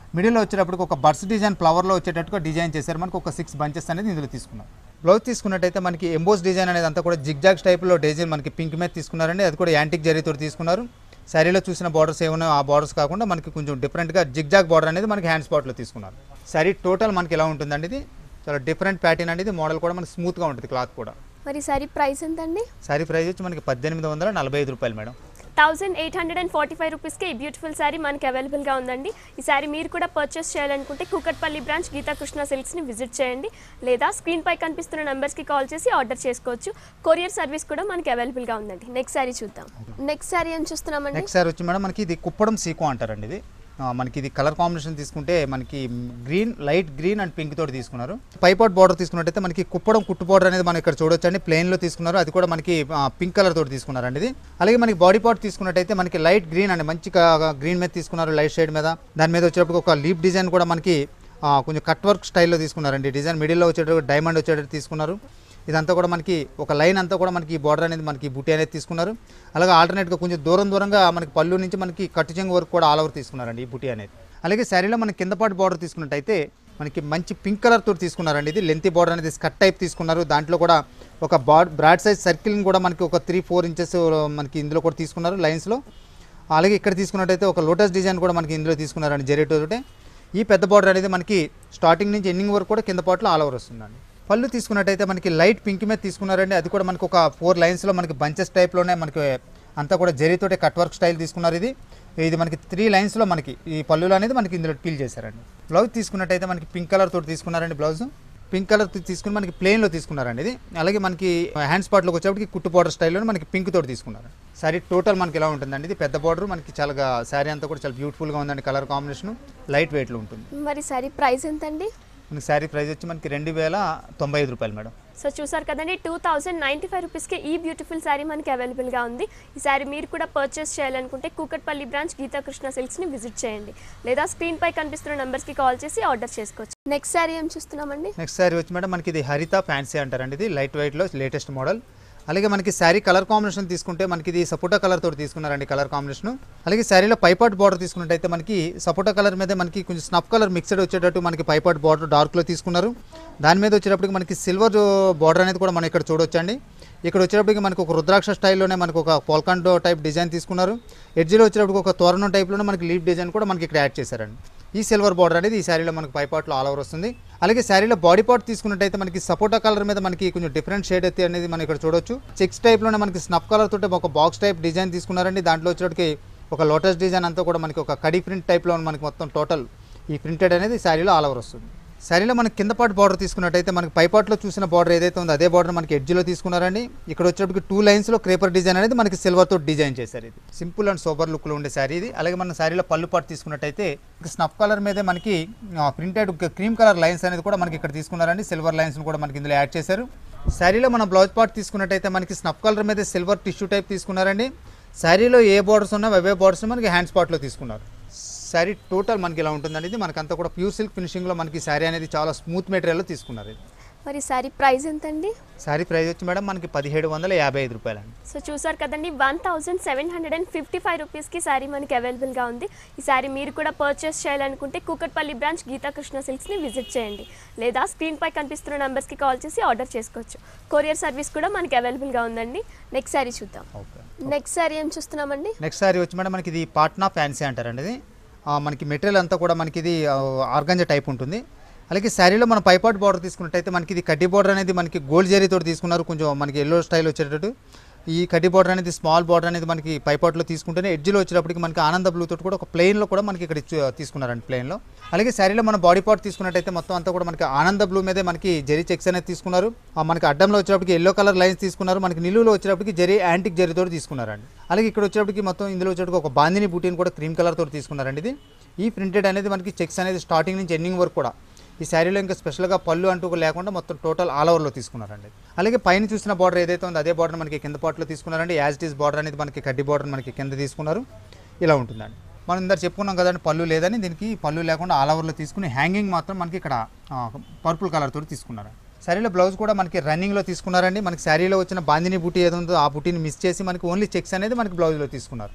మిడిల్లో వచ్చేటప్పటికి ఒక బర్డ్స్ డిజైన్ ఫ్లవర్లో వచ్చేటట్టుగా డిజైన్ చేశారు మనకు ఒక సిక్స్ బంచెస్ అనేది ఇందులో తీసుకున్నాం బ్లౌజ్ తీసుకున్నట్టయితే మనకి ఎంబోస్ డిజైన్ అనేది అంతా కూడా జిగ్జాగ్ టైప్లో డిజైన్ మనకి పింక్ మీద తీసుకున్నారండి అది కూడా యాంటిక్ జరీతో తీసుకున్నారు శారీలో చూసిన బార్డర్స్ ఏమన్నా ఆ బార్డర్స్ కాకుండా మనకి కొంచెం డిఫరెంట్గా జిగ్జాగ్ బార్డర్ అనేది మనకి హ్యాండ్ స్పాట్లో తీసుకున్నారు శారీ టోటల్ మనకి ఎలా ఉంటుందండి ఇది చాలా డిఫరెంట్ ప్యాటర్న్ అనేది మోడల్ కూడా మనకి స్మూత్గా ఉంటుంది క్లాత్ కూడా మరి సారీ ప్రైస్ ఎంతండి శారీ ప్రైస్ వచ్చి మనకి పద్దెనిమిది వందల నలభై ఐదు రూపాయలు madam thousand eight hundred and forty five రూపీస్కి ఈ బ్యూటిఫుల్ శారీ మనకి అవైలబుల్గా ఉందండి ఈ శారీ మీరు కూడా పర్చేస్ చేయాలనుకుంటే కూకట్పల్లి బ్రాంచ్ గీతా కృష్ణ సిల్క్స్ని విజిట్ చేయండి లేదా స్క్రీన్పై కనిపిస్తున్న నెంబర్స్కి కాల్ చేసి ఆర్డర్ చేసుకోవచ్చు కొరియర్ సర్వీస్ కూడా మనకి అవైలబుల్గా ఉందండి నెక్స్ట్ శారీ చూద్దాం నెక్స్ట్ శారీ ఏం చూస్తున్నామండి నెక్స్ట్ సారీ వచ్చి మేడం మనకి ఇది కుప్పడం సీకో అంటారండి ఇది ఆ, మనకి ఇది కలర్ కాంబినేషన్ తీసుకుంటే మనకి green light green and pink తోటి తీసుకున్నారు పైపాట్ బార్డర్ తీసుకున్నట్టయితే మనకి కుప్పడం కుట్టు బార్డర్ అనేది మనం ఇక్కడ చూడొచ్చు అండి ప్లెయిన్లో తీసుకున్నారు అది కూడా మనకి పింక్ కలర్ తోటి తీసుకున్నారండి ఇది అలాగే మనకి బాడీ పార్ట్ తీసుకున్నట్టయితే మనకి లైట్ గ్రీన్ అండి మంచి గ్రీన్ మీద తీసుకున్నారు లైట్ షేడ్ మీద దాని మీద వచ్చేటప్పుడు ఒక లీప్ డిజైన్ కూడా మనకి ఆ, కొంచెం కట్ వర్క్ స్టైల్లో తీసుకున్నారండి డిజైన్ మిడిల్లో వచ్చేటప్పుడు డైమండ్ వచ్చేటట్టు తీసుకున్నారు ఇదంతా కూడా మనకి ఒక లైన్ అంతా కూడా మనకి బార్డర్ అనేది మనకి బుట్టి అనేది తీసుకున్నారు అలాగే ఆల్టర్నేట్గా కొంచెం దూరం దూరంగా మనకి పళ్ళు నుంచి మనకి కట్టు చెంగు వరకు కూడా ఆల్ ఓవర్ తీసుకున్నారండి ఈ బుట్టి అనేది అలాగే శారీలో మనకి కింద పాటు బార్డర్ తీసుకున్నట్టయితే మనకి మంచి పింక్ కలర్ తోటి తీసుకున్నారండి ఇది లెంతీ బార్డర్ అనేది స్కట్ టైప్ తీసుకున్నారు దాంట్లో కూడా ఒక బాడ్ బ్రాడ్ సైజ్ సర్కిల్ని కూడా మనకి ఒక త్రీ ఫోర్ ఇంచెస్ మనకి ఇందులో కూడా తీసుకున్నారు లైన్స్లో అలాగే ఇక్కడ తీసుకున్నట్టయితే ఒక లోటస్ డిజైన్ కూడా మనకి ఇందులో తీసుకున్నారండి జెరేటోటే ఈ పెద్ద బార్డర్ అనేది మనకి స్టార్టింగ్ నుంచి ఎండింగ్ వరకు కూడా కింద పాటలో ఆల్ ఓవర్ వస్తుందండి పళ్ళు తీసుకున్నట్టయితే మనకి లైట్ పింక్ మీద తీసుకున్నారండి అది కూడా మనకి ఒక ఫోర్ లైన్స్లో మనకి బంచెస్ టైప్లోనే మనకి అంతా కూడా జరీతోటే కట్ వర్క్ స్టైల్ తీసుకున్నారు ఇది ఇది మనకి త్రీ లైన్స్లో మనకి ఈ పళ్ళులు అనేది మనకి ఇందులో పీల్ చేశారండి బ్లౌజ్ తీసుకున్నట్టయితే మనకి పింక్ కలర్ తోటి తీసుకున్నారండి బ్లౌజ్ పింక్ కలర్ తీసుకుని మనకి ప్లెయిన్లో తీసుకున్నారండి ఇది అలాగే మనకి హ్యాండ్ స్పాట్లోకి వచ్చేప్పటికి కుట్టు బార్డర్ స్టైల్లో మనకి పింక్ తోటి తీసుకున్నారు సారీ టోటల్ మనకి ఎలా ఉంటుందండి ఇది పెద్ద బార్డర్ మనకి చాలా శారీ అంతా కూడా చాలా బ్యూటిఫుల్గా ఉందండి కలర్ కాంబినేషన్ లైట్ వెయిట్లో ఉంటుంది మరి శారీ ప్రైస్ ఎంతండి మనకి శారీ ప్రైస్ వచ్చి మనకి రెండు వేల తొంభై ఐదు రూపాయలు మేడం సో చూసారు కదండి టూ థౌజండ్ నైంటీ ఫైవ్ రూపీస్కి ఈ బ్యూటిఫుల్ శారీ మనకి అవైలబుల్గా ఉంది ఈ శారీ మీరు కూడా పర్చేస్ చేయాలనుకుంటే కూకట్పల్లి బ్రాంచ్ గీతా కృష్ణ సిల్క్స్ని విజిట్ చేయండి లేదా స్క్రీన్పై కనిపిస్తున్న నెంబర్స్కి కాల్ చేసి ఆర్డర్ చేసుకోవచ్చు నెక్స్ట్ శారీ ఏం చూస్తున్నామండి నెక్స్ట్ శారీ వచ్చి మేడం మనకి ఇది హరిత ఫ్యాన్సీ అంటారండి ఇది లైట్ వెయిట్లో లేటెస్ట్ మోడల్ అలాగే మనకి శారీ కలర్ కాంబినేషన్ తీసుకుంటే మనకి ఇది సపోటా కలర్ తోటి తీసుకున్నారండి కలర్ కాంబినేషన్ అలాగే శారీలో పైపాట్ బార్డర్ తీసుకున్నట్టయితే మనకి సపోటా కలర్ మీద మనకి కొంచెం స్నఫ్ కలర్ మిక్స్డ్ వచ్చేటట్టు మనకి పైపాట్ బార్డర్ డార్క్లో తీసుకున్నారు దాని మీద వచ్చేటప్పటికి మనకి సిల్వర్ బార్డర్ అనేది కూడా మనం ఇక్కడ చూడొచ్చండి ఇక్కడ వచ్చేటప్పటికి మనకు ఒక రుద్రాక్ష స్టైల్లోనే మనకు ఒక పోల్కాండో టైప్ డిజైన్ తీసుకున్నారు ఎడ్జ్లో వచ్చేటప్పటికి ఒక తోరణం టైప్లోనే మనకి లీప్ డిజైన్ కూడా మనకి ఇక్కడ యాడ్ చేశారండి ఈ సిల్వర్ బార్డర్ అనేది ఈ శారీలో మనకి పైపాట్లో ఆల్ ఓవర్ వస్తుంది అలాగే శారీలో బాడీ పార్ట్ తీసుకున్నట్టయితే మనకి సపోటా కలర్ మీద మనకి కొంచెం డిఫరెంట్ షేడ్ అయితే అనేది మనం ఇక్కడ చూడొచ్చు చెక్స్ టైప్లోనే మనకి స్నఫ్ కలర్ తోటి ఒక బాక్స్ టైప్ డిజైన్ తీసుకున్నారండి దాంట్లో వచ్చేటికి ఒక లోటస్ డిజైన్ అంతా కూడా మనకి ఒక కడి ప్రింట్ టైప్లో మనకి మొత్తం టోటల్ ఈ ప్రింటెడ్ అనేది శారీలో ఆల్ ఓవర్ వస్తుంది శారీలో మనకి కింద పాటు బార్డర్ తీసుకున్నట్టయితే మనకి పైపాట్లో చూసిన బార్డర్ ఏదైతే ఉందో అదే బార్డర్ మనకి ఎడ్జ్లో తీసుకున్నారండి ఇక్కడ వచ్చేటప్పటికి టూ లైన్స్లో క్రేపర్ డిజైన్ అనేది మనకి సిల్వర్ తోటి డిజైన్ చేశారు ఇది సింపుల్ అండ్ సూపర్ లుక్లో ఉండే శారీ ఇది అలాగే మన శారీలో పళ్ళు పాటు తీసుకున్నట్టయితే స్నఫ్ కలర్ మీదే మనకి ప్రింటెడ్ క్రీమ్ కలర్ లైన్స్ అనేది కూడా మనకి ఇక్కడ తీసుకున్నారండి సిల్వర్ లైన్స్ కూడా మనకి ఇందులో యాడ్ చేశారు శారీలో మనం బ్లౌజ్ పార్ట్ తీసుకున్నట్టయితే మనకి స్నఫ్ కలర్ మీద సిల్వర్ టిష్యూ టైప్ తీసుకున్నారండి శారీలో ఏ బార్డర్స్ ఉన్నా అవే బార్డర్స్ మనకి హ్యాండ్ స్పాట్లో తీసుకున్నారు శారీ టోటల్ మనకి ఇలా ఉంటుందండి ఇది మనకంతా కూడా ప్యూర్ సిల్క్ ఫినిషింగ్లో మనకి శారీ అనేది చాలా స్మూత్ మెటీరియల్లో తీసుకున్నారు ఇది మరి శారీ ప్రైస్ ఎంతండి శారీ ప్రైస్ వచ్చి మేడం మనకి పదిహేడు వందల యాభై ఐదు రూపాయలండి సో చూసారు కదండి one thousand seven hundred and fifty five రూపీస్కి శారీ మనకి అవైలబుల్గా ఉంది ఈ శారీ మీరు కూడా పర్చేస్ చేయాలనుకుంటే కూకట్పల్లి బ్రాంచ్ గీతా కృష్ణ సిల్క్స్ని విజిట్ చేయండి లేదా స్క్రీన్పై కనిపిస్తున్న నెంబర్స్కి కాల్ చేసి ఆర్డర్ చేసుకోవచ్చు కొరియర్ సర్వీస్ కూడా మనకి అవైలబుల్గా ఉందండి నెక్స్ట్ శారీ చూద్దాం ఓకే నెక్స్ట్ శారీ ఏం చూస్తున్నామండి నెక్స్ట్ శారీ వచ్చి మేడం మనకి ఇది పాట్నా ఫ్యాన్సీ అంటారండి ఇది ఆ, మనకి మెటీరియల్ అంతా కూడా మనకి ఇది ఆర్గంజా టైప్ ఉంటుంది అలాగే శారీలో మన పైపాట్ బార్డర్ తీసుకున్నట్టయితే మనకి ఇది కడ్డీ బార్డర్ అనేది మనకి గోల్డ్ జరీతో తీసుకున్నారు కొంచెం మనకి ఎల్లో స్టైల్ వచ్చేటట్టు ఈ కడ్డీ బార్డర్ అనేది స్మాల్ బార్డర్ అనేది మనకి పైపాట్లో తీసుకుంటేనే ఎడ్జ్లో వచ్చేటప్పటికి మనకి ఆనంద బ్లూ తోటి కూడా ఒక ప్లెయిన్లో కూడా మనకి ఇక్కడ ఇచ్చి- తీసుకున్నారండి ప్లెయిన్లో అలాగే శారీలో మన బాడీ పార్ట్ తీసుకున్నట్టయితే మొత్తం అంతా కూడా మనకి ఆనంద బ్లూ మీదే మనకి జరీ చెక్స్ అనేది తీసుకున్నారు ఆ మనకి అడ్డంలో వచ్చేటప్పటికి ఎల్లో కలర్ లైన్స్ తీసుకున్నారు మనకి నిలువులో వచ్చేటప్పటికి జరీ యాంటిక్ జరీతో తీసుకున్నారండి అలాగే ఇక్కడ వచ్చేటప్పటికి మొత్తం ఇందులో వచ్చేటప్పటికి ఒక బాందిని బూటీని కూడా క్రీమ్ కలర్ తోటి తీసుకున్నారండి ఇది ఈ ప్రింటెడ్ అనేది మనకి చెక్స్ అనేది స్టార్టింగ్ నుంచి ఎండింగ్ వరకు కూడా ఈ శారీలో ఇంకా స్పెషల్గా పళ్ళు అంటూ లేకుండా మొత్తం టోటల్ ఆల్ ఓవర్లో తీసుకున్నారండి అలాగే పైన చూసిన బార్డర్ ఏదైతే ఉందో అదే బార్డర్ మనకి కింద పార్ట్లో తీసుకున్నారండి యాజ్ ఇట్ ఈస్ బార్డర్ అనేది మనకి కడ్డీ బార్డర్ మనకి కింద తీసుకున్నారు ఇలా ఉంటుందండి మనం ఇందాక చెప్పుకున్నాం కదండి పళ్ళు లేదని దీనికి పళ్ళు లేకుండా ఆల్ ఓవర్లో తీసుకుని హ్యాంగింగ్ మాత్రం మనకి ఇక్కడ పర్పుల్ కలర్ తోటి తీసుకున్నారు శారీలో బ్లౌజ్ కూడా మనకి రన్నింగ్లో తీసుకున్నారండి మనకి శారీలో వచ్చిన బాందిని బూటీ ఏదో ఉందో ఆ బూటీని మిస్ చేసి మనకి ఓన్లీ చెక్స్ అనేది మనకి బ్లౌజ్లో తీసుకున్నారు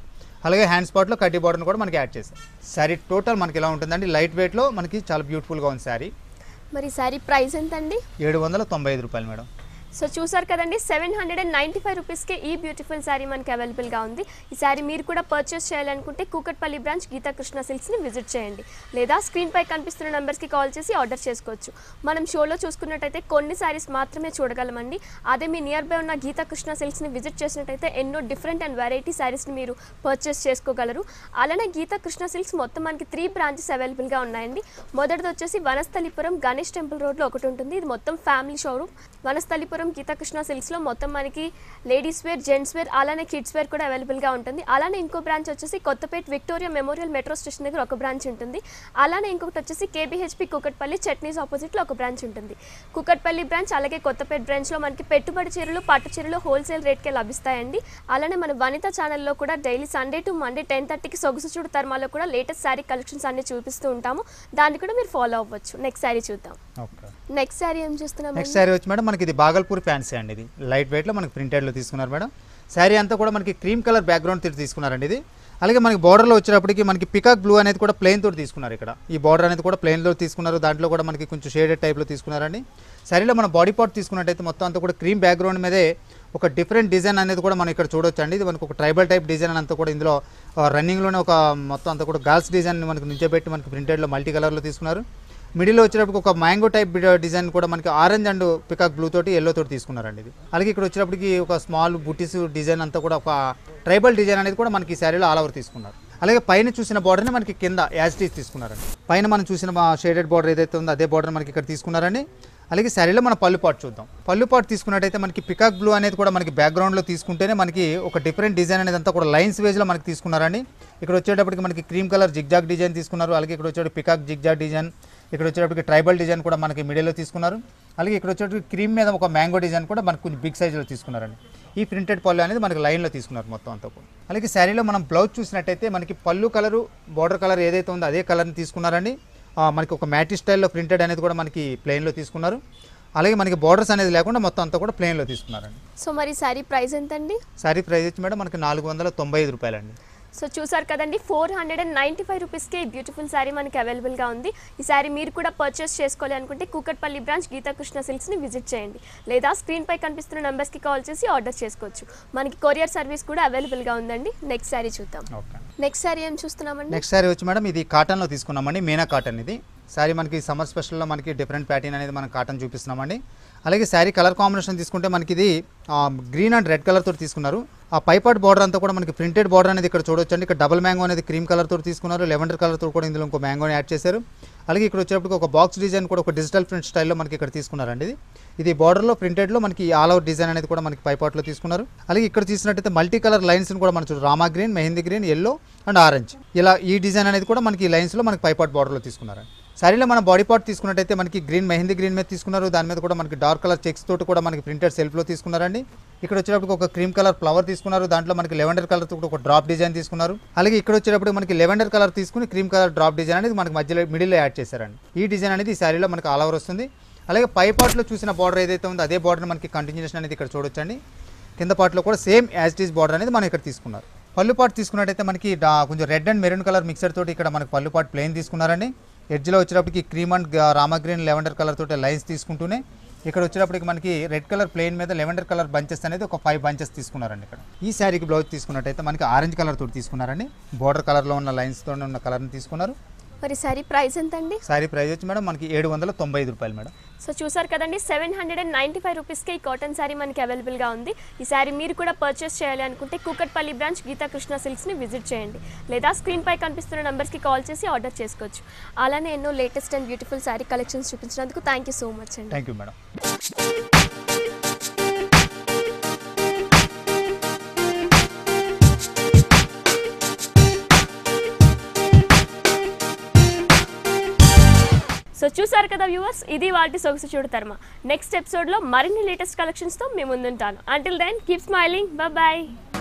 అలాగే హ్యాండ్ స్పాట్లో కడ్డీ బార్డర్ని కూడా మనకి యాడ్ చేసాం శారీ టోటల్ మనకి ఇలా ఉంటుందండి లైట్ వెయిట్లో మనకి చాలా బ్యూటిఫుల్గా ఉంది శారీ మరి ఈ శారీ ప్రైస్ ఎంత అండి ఏడు వందల తొంభై ఐదు రూపాయలు మేడం సో చూసారు కదండి seven hundred and ninety five రూపీస్కి ఈ బ్యూటిఫుల్ శారీ మనకి అవైలబుల్గా ఉంది ఈ శారీ మీరు కూడా పర్చేస్ చేయాలనుకుంటే కూకట్పల్లి బ్రాంచ్ గీతా కృష్ణ సిల్క్స్ని విజిట్ చేయండి లేదా స్క్రీన్పై కనిపిస్తున్న నెంబర్స్కి కాల్ చేసి ఆర్డర్ చేసుకోవచ్చు మనం షోలో చూసుకున్నట్టయితే కొన్ని శారీస్ మాత్రమే చూడగలమండి అదే మీ నియర్ బై ఉన్న గీతా కృష్ణ సిల్క్స్ని విజిట్ చేసినట్టయితే ఎన్నో డిఫరెంట్ అండ్ వెరైటీ శారీస్ని మీరు పర్చేస్ చేసుకోగలరు అలానే గీతా కృష్ణ సిల్క్స్ మొత్తం మనకి త్రీ బ్రాంచెస్ అవైలబుల్గా ఉన్నాయండి మొదటిది వచ్చేసి వనస్థలిపురం గణేష్ టెంపుల్ రోడ్లో ఒకటి ఉంటుంది ఇది మొత్తం ఫ్యామిలీ షోరూమ్ వనస్థలిపురం గీతాకృష్ణ సిల్క్స్లో మొత్తం మనకి లేడీస్ వేర్ జెంట్స్ వేర్ అలానే కిడ్స్ వేర్ కూడా అవైలబుల్గా ఉంటుంది అలానే ఇంకో బ్రాంచ్ వచ్చేసి Kothapet Victoria Memorial metro station దగ్గర ఒక బ్రాంచ్ ఉంటుంది అలానే ఇంకొకటి వచ్చేసి కేబీహెచ్పి కుకట్పల్లి చట్నీస్ ఆపోజిట్లో ఒక బ్రాంచ్ ఉంటుంది కుకట్పల్లి బ్రాంచ్ అలాగే కొత్తపేట బ్రాంచ్లో మనకి పెట్టుబడి చీరలు పట్టు చీరలు హోల్సేల్ రేట్కే లభిస్తాయండి అలానే మన వనిత ఛానల్లో కూడా daily Sunday to Monday ten థర్టీకి సొగసు చూడు తర్మాలో కూడా లేటెస్ట్ శారీ కలెక్షన్స్ అన్ని చూపిస్తూ ఉంటాము దాన్ని కూడా మీరు ఫాలో అవ్వచ్చు నెక్స్ట్ శారీ చూద్దాం ఓకే నెక్స్ట్ శారీ ఏం చూస్తున్నాం నెక్స్ట్ శారీ వచ్చి మేడం మనకి ఇది బాగల్పూర్ ఫ్యాన్సీ అండి ఇది లైట్ వెయిట్లో మనకి ప్రింటెడ్లో తీసుకున్నారు మేడం శారీ అంతా కూడా మనకి క్రీమ్ కలర్ బ్యాక్గ్రౌండ్ తోటి తీసుకున్నారండి ఇది అలాగే మనకి బార్డర్లో వచ్చేటప్పటికి మనకి పికాక్ బ్లూ అనేది కూడా ప్లెయిన్ తోటి తీసుకున్నారు ఇక్కడ ఈ బార్డర్ అనేది కూడా ప్లెయిన్లో తీసుకున్నారు దాంట్లో కూడా మనకి కొంచెం షేడెడ్ టైప్లో తీసుకున్నారండి శారీలో మన బాడీ పార్ట్ తీసుకున్నట్టయితే మొత్తం అంతా కూడా క్రీమ్ బ్యాక్గ్రౌండ్ మీదే ఒక డిఫరెంట్ డిజైన్ అనేది కూడా మనం ఇక్కడ చూడొచ్చు అండి ఇది మనకు ఒక ట్రైబల్ టైప్ డిజైన్ అంతా కూడా ఇందులో రన్నింగ్లోనే ఒక మొత్తం అంతా కూడా గర్ల్స్ డిజైన్ మనకి నించోబెట్టి మనకి ప్రింటెడ్లో మల్టీ కలర్లో తీసుకున్నారు మిడిల్లో వచ్చేటప్పుడు ఒక మ్యాంగో టైప్ బిడ- డిజైన్ కూడా మనకి ఆరెంజ్ అండ్ పికాక్ బ్లూ తోటి ఎల్లో తోటి తీసుకున్నారండి ఇది అలాగే ఇక్కడ వచ్చేటప్పటికి ఒక స్మాల్ బుటీస్ డిజైన్ అంతా కూడా ఒక ట్రైబల్ డిజైన్ అనేది కూడా మనకి ఈ శారీలో ఆల్ ఓవర్ తీసుకున్నారు అలాగే పైన చూసిన బార్డర్ని మనకి కింద యాజ్ టీస్ తీసుకున్నారండి పైన మనం చూసిన షేడెడ్ బార్డర్ ఏదైతే ఉందో అదే బార్డర్ మనకి ఇక్కడ తీసుకున్నారండి అలాగే శారీలో మన పళ్ళు పాటు చూద్దాం పళ్ళు పాటు తీసుకున్నట్టయితే మనకి పికాక్ బ్లూ అనేది కూడా మనకి బ్యాక్గ్రౌండ్లో తీసుకుంటేనే మనకి ఒక డిఫరెంట్ డిజైన్ అనేది అంతా కూడా లైన్స్ వేజ్లో మనకి తీసుకున్నారండి ఇక్కడ వచ్చేటప్పటికి మనకి క్రీమ్ కలర్ జిగ్జాగ్ డిజైన్ తీసుకున్నారు అలాగే ఇక్కడ వచ్చేటప్పుడు పికాక్ జిగ్జాగ్ డిజైన్ ఇక్కడ వచ్చేటప్పటికి ట్రైబల్ డిజైన్ కూడా మనకి మిడిల్లో తీసుకున్నారు అలాగే ఇక్కడ వచ్చేటప్పటికి క్రీమ్ మీద ఒక మ్యాంగో డిజైన్ కూడా మనకు కొంచెం బిగ్ సైజులో తీసుకున్నారండి ఈ ప్రింటెడ్ పళ్ళు అనేది మనకి లైన్లో తీసుకున్నారు మొత్తం అంతా కూడా అలాగే శారీలో మనం బ్లౌజ్ చూసినట్టయితే మనకి పళ్ళు కలరు బార్డర్ కలర్ ఏదైతే ఉందో అదే కలర్ని తీసుకున్నారండి ఆ, మనకి ఒక మ్యాటి స్టైల్లో ప్రింటెడ్ అనేది కూడా మనకి ప్లెయిన్లో తీసుకున్నారు అలాగే మనకి బార్డర్స్ అనేది లేకుండా మొత్తం అంతా కూడా ప్లెయిన్లో తీసుకున్నారండి సో మరి శారీ ప్రైస్ ఎంతండి శారీ ప్రైస్ వచ్చి మేడం మనకి నాలుగు వందల తొంభై ఐదు రూపాయలండి సో చూసారు కదండి four hundred and ninety five రూపీస్కి ఈ బ్యూటిఫుల్ శారీ మనకి అవైలబుల్గా ఉంది ఈ శారీ మీరు కూడా పర్చేస్ చేసుకోవాలి అనుకుంటే కూకట్పల్లి బ్రాంచ్ గీతాకృష్ణ సిల్క్స్ని విజిట్ చేయండి లేదా స్క్రీన్పై కనిపిస్తున్న నెంబర్స్కి కాల్ చేసి ఆర్డర్ చేసుకోవచ్చు మనకి కొరియర్ సర్వీస్ కూడా అవైలబుల్గా ఉందండి నెక్స్ట్ శారీ చూద్దాం ఓకే నెక్స్ట్ శారీ ఏం చూస్తున్నామండి నెక్స్ట్ శారీ వచ్చి మేడం ఇది కాటన్లో తీసుకున్నామండి మీనా కాటన్ ఇది శారీ మనకి సమ్మర్ స్పెషల్లో మనకి డిఫరెంట్ ప్యాటర్న్ అనేది మనం కాటన్ చూపిస్తున్నామండి అలాగే శారీ కలర్ కాంబినేషన్ తీసుకుంటే మనకి ఇది గ్రీన్ అండ్ రెడ్ కలర్ తోటి తీసుకున్నారు ఆ పైపాట్ బార్డర్ అంతా కూడా మనకి ప్రింటెడ్ బార్డర్ అనేది ఇక్కడ చూడొచ్చండి ఇక్కడ డబుల్ మ్యాంగో అనేది క్రీమ్ కలర్ తోటి తీసుకున్నారు లెవెండర్ కలర్ తోటి కూడా ఇందులో ఇంకో మ్యాంగోని యాడ్ చేశారు అలాగే ఇక్కడ వచ్చేటప్పుడు ఒక బాక్స్ డిజైన్ కూడా ఒక డిజిటల్ ప్రింట్ స్టైల్లో మనకి ఇక్కడ తీసుకున్నారండి ఇది ఇది బార్డర్లో ప్రింటెడ్లో మనకి ఆల్ ఓవర్ డిజైన్ అనేది కూడా మనకి పైపాట్లో తీసుకున్నారు అలాగే ఇక్కడ చూసినట్టయితే మల్టీ కలర్ లైన్స్ని కూడా మనం చూడు Rama green mehndi green yellow and orange ఇలా ఈ డిజైన్ అనేది కూడా మనకి ఈ లైన్స్లో మనకి పైపాట్ బార్డర్లో తీసుకున్నారండి శారీలో మన బాడీ పార్ట్ తీసుకున్నట్టయితే మనకి గ్రీన్ మెహందీ గ్రీన్ మీద తీసుకున్నారు దాని మీద కూడా మనకి డార్క్ కలర్ చెక్స్ తోటి కూడా మనకి ప్రింటెడ్ సెల్ఫ్లో తీసుకున్నారండి ఇక్కడ వచ్చేటప్పుడు ఒక క్రీమ్ కలర్ ఫ్లవర్ తీసుకున్నారు దాంట్లో మనకి లెవెండర్ కలర్ తో కూడా ఒక డ్రాప్ డిజైన్ తీసుకున్నారు అలాగే ఇక్కడ వచ్చేటప్పుడు మనకి లెవెండర్ కలర్ తీసుకుని క్రీమ్ కలర్ డ్రాప్ డిజైన్ అనేది మనకి మధ్యలో మిడిల్లో యాడ్ చేశారండి ఈ డిజైన్ అనేది ఈ శారీలో మనకి ఆల్ ఓవర్ వస్తుంది అలాగే పై పార్ట్లో చూసిన బార్డర్ ఏదైతే ఉందో అదే బార్డర్ మనకి కంటిన్యూషన్ అనేది ఇక్కడ చూడొచ్చండి కింద పార్ట్లో కూడా same as it is border అనేది మనం ఇక్కడ తీసుకున్నారు పళ్ళు పాటు తీసుకున్నట్టయితే మనకి డా- కొంచెం red and maroon colour mixer తోటి ఇక్కడ మనకి పళ్ళు పాటు ప్లెయిన్ తీసుకున్నారండి ఎడ్జ్లో వచ్చేటప్పటికి క్రీమ్ అండ్ గా- రామా గ్రీన్ లెవెండర్ కలర్ తోటి లైన్స్ తీసుకుంటూనే ఇక్కడ వచ్చేటప్పటికి మనకి రెడ్ కలర్ ప్లెయిన్ మీద లెవెండర్ కలర్ బంచెస్ అనేది ఒక ఫైవ్ బంచెస్ తీసుకున్నారండి ఇక్కడ ఈ శారీకి బ్లౌజ్ తీసుకున్నట్టయితే మనకి ఆరెంజ్ కలర్ తోటి తీసుకున్నారండి బార్డర్ కలర్లో ఉన్న లైన్స్తో ఉన్న కలర్ని తీసుకున్నారు మరి శారీ ప్రైస్ ఎంతండి శారీ ప్రైస్ వచ్చి మేడం మనకి ఏడు వందల తొంభై ఐదు రూపాయలు మేడం సో చూసారు కదండి seven hundred and ninety five రూపీస్కి ఈ కాటన్ శారీ మనకి అవైలబుల్గా ఉంది ఈ శారీ మీరు కూడా పర్చేస్ చేయాలి అనుకుంటే కూకట్పల్లి బ్రాంచ్ గీతా కృష్ణ సిల్క్స్ని విజిట్ చేయండి లేదా స్క్రీన్పై కనిపిస్తున్న నెంబర్స్కి కాల్ చేసి ఆర్డర్ చేసుకోవచ్చు అలానే ఎన్నో latest and beautiful sari collections చూపించినందుకు థ్యాంక్ యూ సో మచ్ అండి థ్యాంక్ యూ మేడం సో చూసారు కదా వ్యూవర్స్ ఇది వాటి సొగసు చూడతర్మ నెక్స్ట్ ఎపిసోడ్లో మరిన్ని లేటెస్ట్ కలెక్షన్స్తో మేము ముందుంటాను until then keep smiling bye